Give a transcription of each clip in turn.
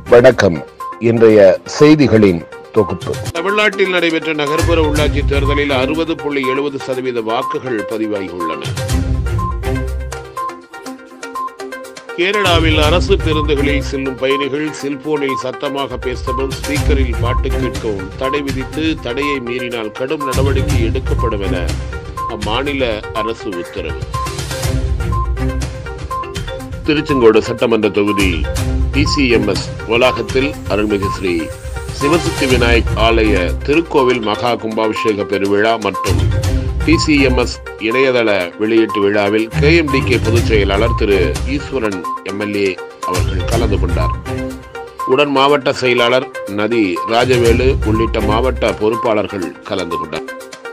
வணக்கம் இன்றைய செய்திகளின் தொகுப்பு தமிழ்நாட்டில் நடைபெற்ற நகர்ப்புற உள்ளாட்சி தேர்தலில் அறுபது புள்ளி எழுபது சதவீத வாக்குகள் பதிவாகியுள்ளன கேரளாவில் அரசு பேருந்துகளில் செல்லும் பயணிகள் செல்போனில் சத்தமாக பேசவும் ஸ்பீக்கரில் பாட்டு கேட்கவும் தடை விதித்து தடையை மீறினால் கடும் நடவடிக்கை எடுக்கப்படும் என அம்மாநில அரசு உத்தரவு திருச்செங்கோடு சட்டமன்ற தொகுதி டிசிஎம்எஸ் வளாகத்தில் அருள்மிகு ஸ்ரீ சிவசக்தி விநாயக் ஆலய திருக்கோவில் மகா கும்பாபிஷேக பெருவிழா மற்றும் டிசிஎம்எஸ் இணையதள வெளியீட்டு விழாவில் கேஎம்டிகே பொதுச் செயலாளர் திரு ஈஸ்வரன் எம்எல்ஏ அவர்கள் கலந்து கொண்டார் உடன் மாவட்ட செயலாளர் நதி ராஜவேலு உள்ளிட்ட மாவட்ட பொறுப்பாளர்கள் கலந்து கொண்டார்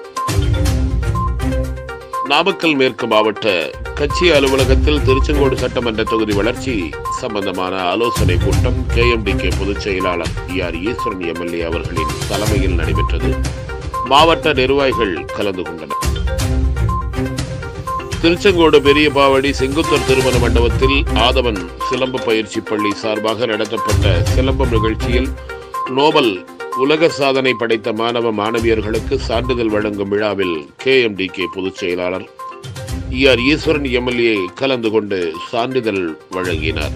நாமக்கல் மேற்கு மாவட்ட கட்சி அலுவலகத்தில் திருச்செங்கோடு சட்டமன்ற தொகுதி வளர்ச்சி சம்பந்தமான ஆலோசனை கூட்டம் கேஎம்டிகே பொதுச் செயலாளர் ஆர் ஈஸ்வரன் எம்எல்ஏ அவர்களின் தலைமையில் நடைபெற்றது மாவட்ட நிர்வாகிகள் கலந்து கொண்டனர் திருச்செங்கோடு பெரிய பாவடி செங்குத்தர் திருமண மண்டபத்தில் ஆதவன் சிலம்ப பயிற்சி பள்ளி சார்பாக நடத்தப்பட்ட சிலம்பம் நிகழ்ச்சியில் நோபல் உலக சாதனை படைத்த மாணவ மாணவியர்களுக்கு சான்றிதழ் வழங்கும் விழாவில் கேஎம்டிகே பொதுச் செயலாளர் ஆர் ஈஸ்வரன் எம்எல்ஏ கலந்து கொண்டு சான்றிதழ் வழங்கினார்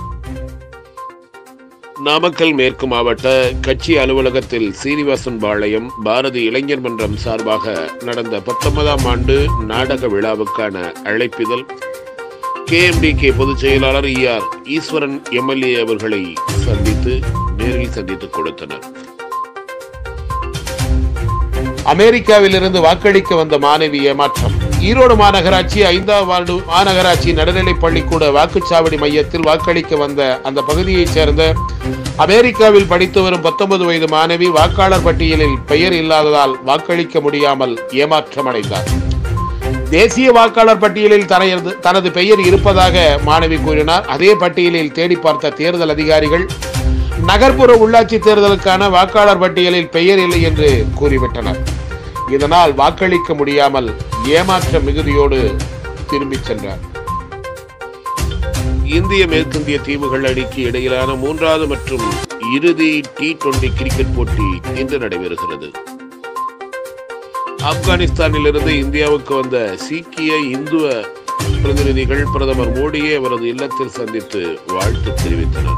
நாமக்கல் மேற்கு மாவட்ட கட்சி அலுவலகத்தில் சீனிவாசன் பாளையம் பாரதி இளைஞர் மன்றம் சார்பாக நடந்த பத்தொன்பதாம் ஆண்டு நாடக விழாவுக்கான அழைப்பிதழ் கேஎம்டிகே பொதுச் செயலாளர் ஆர் ஈஸ்வரன் எம்எல்ஏ அவர்களை சந்தித்து நேரில் சந்தித்து கொடுத்தனர் அமெரிக்காவிலிருந்து வாக்களிக்க வந்த மாணவி ஏமாற்றம் ஈரோடு மாநகராட்சி ஐந்தாம் வார்டு மாநகராட்சி நடுநிலைப் பள்ளிக்கூட வாக்குச்சாவடி மையத்தில் வாக்களிக்க வந்த அந்த பகுதியைச் சேர்ந்த அமெரிக்காவில் படித்து வரும் பத்தொன்பது வயது மாணவி வாக்காளர் பட்டியலில் பெயர் இல்லாததால் வாக்களிக்க முடியாமல் ஏமாற்றமடைந்தார் தேசிய வாக்காளர் பட்டியலில் தனது தனது பெயர் இருப்பதாக மாணவி கூறினார் அதே பட்டியலில் தேடி பார்த்த தேர்தல் அதிகாரிகள் நகர்ப்புற உள்ளாட்சி தேர்தலுக்கான வாக்காளர் பட்டியலில் பெயர் இல்லை என்று கூறிவிட்டனர் இதனால் வாக்களிக்க முடியாமல் ஏமாற்ற மிகுதியோடு திரும்பிச் சென்றார் இந்திய மேற்கிந்திய தீவுகள் அணிக்கு இடையிலான மூன்றாவது மற்றும் இறுதி டி டுவெண்டி கிரிக்கெட் போட்டி இன்று நடைபெறுகிறது ஆப்கானிஸ்தானிலிருந்து இந்தியாவுக்கு வந்த சீக்கிய இந்துவ பிரதிநிதிகள் பிரதமர் மோடியை அவரது இல்லத்தில் சந்தித்து வாழ்த்து தெரிவித்தனர்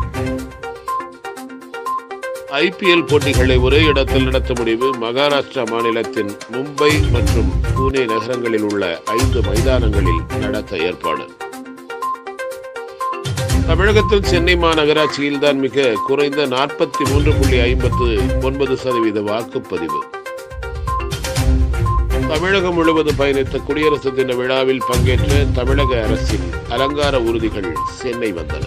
ஐபிஎல் போட்டிகளை ஒரே இடத்தில் நடத்த முடிவு மகாராஷ்டிரா மாநிலத்தின் மும்பை மற்றும் பூனே நகரங்களில் உள்ள ஐந்து மைதானங்களில் நடத்த ஏற்பாடு தமிழகத்தில் சென்னை மாநகராட்சியில் தான் மிக குறைந்த நாற்பத்தி மூன்று புள்ளி ஐம்பத்து ஒன்பது சதவீத வாக்குப்பதிவு தமிழகம் முழுவதும் பயணித்த குடியரசு தின விழாவில் பங்கேற்ற தமிழக அரசின் அலங்கார ஊர்திகள் சென்னை வந்தன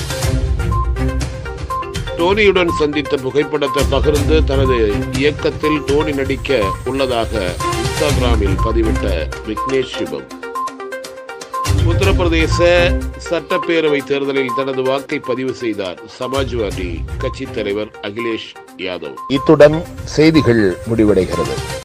டோனியுடன் சந்தித்த புகைப்படத்தை பகிர்ந்து தனது இயக்கத்தில் டோனி நடிக்க உள்ளதாக இன்ஸ்டாகிராமில் பதிவிட்ட விக்னேஷ் சிவம் உத்தரப்பிரதேச சட்டப்பேரவை தேர்தலில் தனது வாக்கை பதிவு செய்தார் சமாஜ்வாதி கட்சி தலைவர் அகிலேஷ் யாதவ் இத்துடன் செய்திகள் முடிவடைகிறது